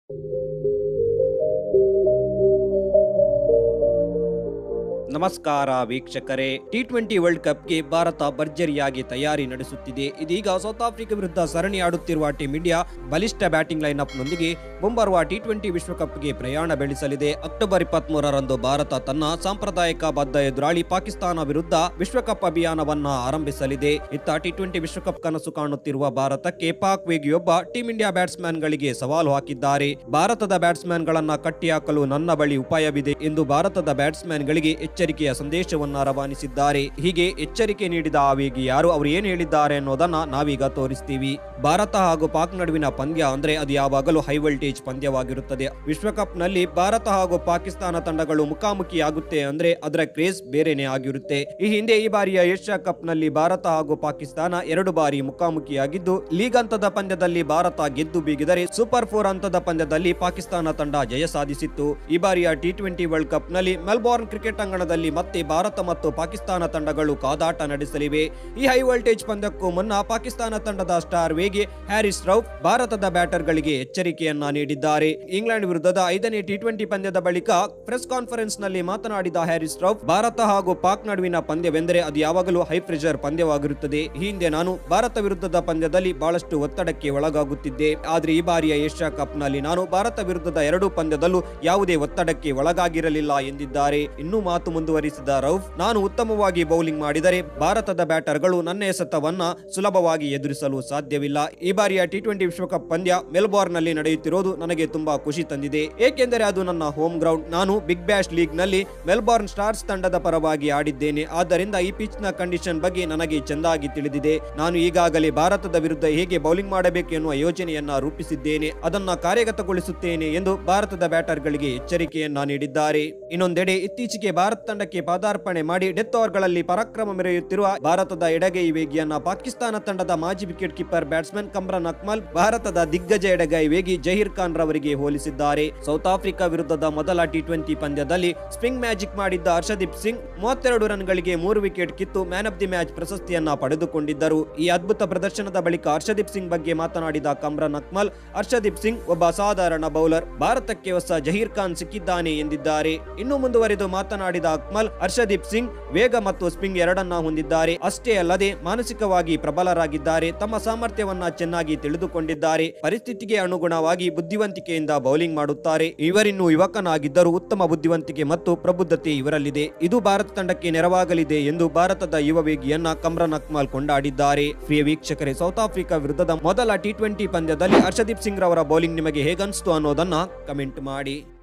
ನಮಸ್ಕಾರ ವೀಕ್ಷಕರೇ T twenty world ಕಪ್ಗೆ ಭಾರತ ಭರ್ಜರಿಯಾಗಿ ತಯಾರಿ ನಡೆಸುತ್ತಿದೆ ಇದೀಗ ಸೌತ್ ಆಫ್ರಿಕಾ ವಿರುದ್ಧ ಸರಣಿ ಆಡುತ್ತಿರುವ ಟೀಮ್ ಇಂಡಿಯಾ ಬಲಿಷ್ಠ ಬ್ಯಾಟಿಂಗ್ ಲೈನ್ ನೊಂದಿಗೆ ಮುಂಬರುವ ಟಿ ಟ್ವೆಂಟಿ ವಿಶ್ವಕಪ್ಗೆ ಪ್ರಯಾಣ ಬೆಳೆಸಲಿದೆ ಅಕ್ಟೋಬರ್ ಇಪ್ಪತ್ತ್ ಮೂರರಂದು ಭಾರತ ತನ್ನ ಸಾಂಪ್ರದಾಯಿಕ ಬದ್ಧ ಎದುರಾಳಿ ಪಾಕಿಸ್ತಾನ ವಿರುದ್ಧ ವಿಶ್ವಕಪ್ ಅಭಿಯಾನವನ್ನ ಆರಂಭಿಸಲಿದೆ ಇತ್ತ ಟಿ ಟ್ವೆಂಟಿ ವಿಶ್ವಕಪ್ ಕನಸು ಕಾಣುತ್ತಿರುವ ಭಾರತಕ್ಕೆ ಪಾಕ್ ವೇಗಿಯೊಬ್ಬ ಟೀಮ್ ಇಂಡಿಯಾ ಬ್ಯಾಟ್ಸ್ಮನ್ ಗಳಿಗೆ ಸವಾಲು ಹಾಕಿದ್ದಾರೆ ಭಾರತದ ಬ್ಯಾಟ್ಸ್ಮನ್ ಗಳನ್ನ ಕಟ್ಟಿಹಾಕಲು ನನ್ನ ಬಳಿ ಉಪಾಯವಿದೆ ಎಂದು ಭಾರತದ ಬ್ಯಾಟ್ಸ್ಮನ್ ಗಳಿಗೆ ಎಚ್ಚರಿಕೆಯ ಸಂದೇಶವನ್ನ ರವಾನಿಸಿದ್ದಾರೆ ಹೀಗೆ ಎಚ್ಚರಿಕೆ ನೀಡಿದ ಆ ವೇಗಿ ಯಾರು ಅವರು ಏನ್ ಹೇಳಿದ್ದಾರೆ ಅನ್ನೋದನ್ನ ನಾವೀಗ ತೋರಿಸ್ತೀವಿ ಭಾರತ ಹಾಗೂ ಪಾಕ್ ನಡುವಿನ ಪಂದ್ಯ ಅಂದ್ರೆ ಅದು ಯಾವಾಗಲೂ ಹೈ ವೋಲ್ಟೇಜ್ ಪಂದ್ಯವಾಗಿರುತ್ತದೆ ವಿಶ್ವಕಪ್ ನಲ್ಲಿ ಭಾರತ ಹಾಗೂ ಪಾಕಿಸ್ತಾನ ತಂಡಗಳು ಮುಖಾಮುಖಿ ಆಗುತ್ತೆ ಅಂದ್ರೆ ಅದರ ಕ್ರೇಜ್ ಬೇರೆನೆ ಆಗಿರುತ್ತೆ ಈ ಹಿಂದೆ ಈ ಬಾರಿಯ ಏಷ್ಯಾ ಕಪ್ ನಲ್ಲಿ ಭಾರತ ಹಾಗೂ ಪಾಕಿಸ್ತಾನ ಎರಡು ಬಾರಿ ಮುಖಾಮುಖಿಯಾಗಿದ್ದು ಲೀಗ್ ಹಂತದ ಪಂದ್ಯದಲ್ಲಿ ಭಾರತ ಗೆದ್ದು ಬೀಗಿದರೆ ಸೂಪರ್ ಫೋರ್ ಹಂತದ ಪಂದ್ಯದಲ್ಲಿ ಪಾಕಿಸ್ತಾನ ತಂಡ ಜಯ ಸಾಧಿಸಿತ್ತು ಈ ಬಾರಿಯ ಟಿ ಟ್ವೆಂಟಿ ವರ್ಲ್ಡ್ ಕಪ್ ನಲ್ಲಿ ಮೆಲ್ಬೋರ್ನ್ ಕ್ರಿಕೆಟ್ ಅಂಗಣದಲ್ಲಿ ಮತ್ತೆ ಭಾರತ ಮತ್ತು ಪಾಕಿಸ್ತಾನ ತಂಡಗಳು ಕಾದಾಟ ನಡೆಸಲಿವೆ ಈ ಹೈ ವೋಲ್ಟೇಜ್ ಪಂದ್ಯಕ್ಕೂ ಮುನ್ನ ಪಾಕಿಸ್ತಾನ ತಂಡದ ಸ್ಟಾರ್ ವೇಗಿ ಹ್ಯಾರಿಸ್ ರೌಫ್ ಭಾರತದ ಬ್ಯಾಟರ್ಗಳಿಗೆ ಎಚ್ಚರಿಕೆಯನ್ನ ನೀಡಿದ್ದಾರೆ ಇಂಗ್ಲೆಂಡ್ ವಿರುದ್ಧದ ಐದನೇ ಟಿ ಟ್ವೆಂಟಿ ಪಂದ್ಯದ ಬಳಿಕ ಪ್ರೆಸ್ ಕಾನ್ಫರೆನ್ಸ್ ನಲ್ಲಿ ಮಾತನಾಡಿದ ಹ್ಯಾರಿಸ್ ರೌಫ್ ಭಾರತ ಹಾಗೂ ಪಾಕ್ ನಡುವಿನ ಪಂದ್ಯವೆಂದರೆ ಅದು ಯಾವಾಗಲೂ ಹೈ ಪ್ರೆಷರ್ ಪಂದ್ಯವಾಗಿರುತ್ತದೆ ಈ ಹಿಂದೆ ನಾನು ಭಾರತ ವಿರುದ್ಧದ ಪಂದ್ಯದಲ್ಲಿ ಬಹಳಷ್ಟು ಒತ್ತಡಕ್ಕೆ ಒಳಗಾಗುತ್ತಿದ್ದೆ ಆದ್ರೆ ಈ ಬಾರಿಯ ಏಷ್ಯಾ ಕಪ್ ನಲ್ಲಿ ನಾನು ಭಾರತ ವಿರುದ್ಧದ ಎರಡೂ ಪಂದ್ಯದಲ್ಲೂ ಯಾವುದೇ ಒತ್ತಡಕ್ಕೆ ಒಳಗಾಗಿರಲಿಲ್ಲ ಎಂದಿದ್ದಾರೆ ಇನ್ನೂ ಮಾತು ಮುಂದುವರಿಸಿದ ರೌಫ್ ನಾನು ಉತ್ತಮವಾಗಿ ಬೌಲಿಂಗ್ ಮಾಡಿದರೆ ಭಾರತದ ಬ್ಯಾಟರ್ಗಳು ನನ್ನ ಎಸೆತವನ್ನ ಸುಲಭವಾಗಿ ಎದುರಿಸಲು ಸಾಧ್ಯವಿಲ್ಲ ಈ ಬಾರಿಯ ಟಿ ಟ್ವೆಂಟಿ ವಿಶ್ವಕಪ್ ಪಂದ್ಯ ಮೆಲ್ಬೋರ್ನ್ ನಲ್ಲಿ ನಡೆಯುತ್ತಿರೋದು ನನಗೆ ತುಂಬಾ ಖುಷಿ ತಂದಿದೆ ಏಕೆಂದರೆ ಅದು ನನ್ನ ಹೋಮ್ ಗ್ರೌಂಡ್ ನಾನು ಬಿಗ್ ಬ್ಯಾಶ್ ಲೀಗ್ ನಲ್ಲಿ ಮೆಲ್ಬೋರ್ನ್ ಸ್ಟಾರ್ಸ್ ತಂಡದ ಪರವಾಗಿ ಆಡಿದ್ದೇನೆ ಆದ್ದರಿಂದ ಈ ಪಿಚ್ ನ ಕಂಡೀಷನ್ ಬಗ್ಗೆ ನನಗೆ ಚೆಂದಾಗಿ ತಿಳಿದಿದೆ ನಾನು ಈಗಾಗಲೇ ಭಾರತದ ವಿರುದ್ಧ ಹೇಗೆ ಬೌಲಿಂಗ್ ಮಾಡಬೇಕು ಎನ್ನುವ ಯೋಜನೆಯನ್ನ ರೂಪಿಸಿದ್ದೇನೆ ಅದನ್ನ ಕಾರ್ಯಗತಗೊಳಿಸುತ್ತೇನೆ ಎಂದು ಭಾರತದ ಬ್ಯಾಟರ್ಗಳಿಗೆ ಎಚ್ಚರಿಕೆಯನ್ನ ನೀಡಿದ್ದಾರೆ ಇನ್ನೊಂದೆಡೆ ಇತ್ತೀಚೆಗೆ ಭಾರತ ತಂಡಕ್ಕೆ ಪಾದಾರ್ಪಣೆ ಮಾಡಿ ಡೆತ್ ಓವರ್ಗಳಲ್ಲಿ ಪರಾಕ್ರಮ ಮೆರೆಯುತ್ತಿರುವ ಭಾರತದ ಎಡಗೈ ವೇಗಿಯನ್ನ ಪಾಕಿಸ್ತಾನ ತಂಡದ ಮಾಜಿ wicket keeper batsman Kamran Akmal ಭಾರತದ ದಿಗ್ಗಜ ಎಡಗೈ ವೇಗಿ ಜಹೀರ್ ಖಾನ್ ರವರಿಗೆ ಹೋಲಿಸಿದ್ದಾರೆ ಸೌತ್ ಆಫ್ರಿಕಾ ವಿರುದ್ಧದ ಮೊದಲ ಟಿ ಟ್ವೆಂಟಿ ಪಂದ್ಯದಲ್ಲಿ ಸ್ಪಿಂಗ್ ಮ್ಯಾಜಿಕ್ ಮಾಡಿದ್ದ ಹರ್ಷದೀಪ್ ಸಿಂಗ್ ಮೂವತ್ತೆರಡು ರನ್ಗಳಿಗೆ ಮೂರು ವಿಕೆಟ್ ಕಿತ್ತು ಮ್ಯಾನ್ ಆಫ್ ದಿ ಮ್ಯಾಚ್ ಪ್ರಶಸ್ತಿಯನ್ನ ಪಡೆದುಕೊಂಡಿದ್ದರು ಈ ಅದ್ಭುತ ಪ್ರದರ್ಶನದ ಬಳಿಕ ಹರ್ಷದೀಪ್ ಸಿಂಗ್ ಬಗ್ಗೆ ಮಾತನಾಡಿದ ಕಮ್ರಾನ್ ಅಕ್ಮಲ್ ಹರ್ಷದೀಪ್ ಸಿಂಗ್ ಒಬ್ಬ ಅಸಾಧಾರಣ ಬೌಲರ್ ಭಾರತಕ್ಕೆ ಹೊಸ ಜಹೀರ್ ಖಾನ್ ಸಿಕ್ಕಿದ್ದಾನೆ ಎಂದಿದ್ದಾರೆ ಇನ್ನು ಮುಂದುವರೆದು ಮಾತನಾಡಿದ ಅಕ್ಮಲ್ ಹರ್ಷದೀಪ್ ಸಿಂಗ್ ವೇಗ ಮತ್ತು ಸ್ಪಿಂಗ್ ಎರಡನ್ನ ಹೊಂದಿದ್ದಾರೆ ಅಷ್ಟೇ ಅಲ್ಲದೆ ಮಾನಸಿಕವಾಗಿ ಪ್ರಬಲರಾಗಿದ್ದಾರೆ ತಮ್ಮ ಸಾಮರ್ಥ್ಯವನ್ನ ಚೆನ್ನಾಗಿ ತಿಳಿದುಕೊಂಡಿದ್ದಾರೆ ಪರಿಸ್ಥಿತಿಗೆ ಅನುಗುಣವಾಗಿ ಬುದ್ಧಿವಂತಿಕೆಯಿಂದ ಬೌಲಿಂಗ್ ಮಾಡುತ್ತಾರೆ ಇವರಿನ್ನು ಯುವಕನಾಗಿದ್ದರೂ ಉತ್ತಮ ಬುದ್ಧಿವಂತಿಕೆ ಮತ್ತು ಪ್ರಬುದ್ಧತೆ ಇವರಲ್ಲಿದೆ ಇದು ಭಾರತ ತಂಡಕ್ಕೆ ನೆರವಾಗಲಿದೆ ಎಂದು ಭಾರತದ ಯುವ ವೇಗಿಯನ್ನ ಕಮ್ರಾನ್ ಅಕ್ಮಲ್ ಕೊಂಡಾಡಿದ್ದಾರೆ ಪ್ರಿಯ ವೀಕ್ಷಕರೇ ಸೌತ್ ಆಫ್ರಿಕಾ ವಿರುದ್ಧದ ಮೊದಲ ಟಿ ಟ್ವೆಂಟಿ ಪಂದ್ಯದಲ್ಲಿ ಹರ್ಷದೀಪ್ ಸಿಂಗ್ ರವರ ಬೌಲಿಂಗ್ ನಿಮಗೆ ಹೇಗನ್ಸ್ತು ಅನ್ನೋದನ್ನ ಕಮೆಂಟ್ ಮಾಡಿ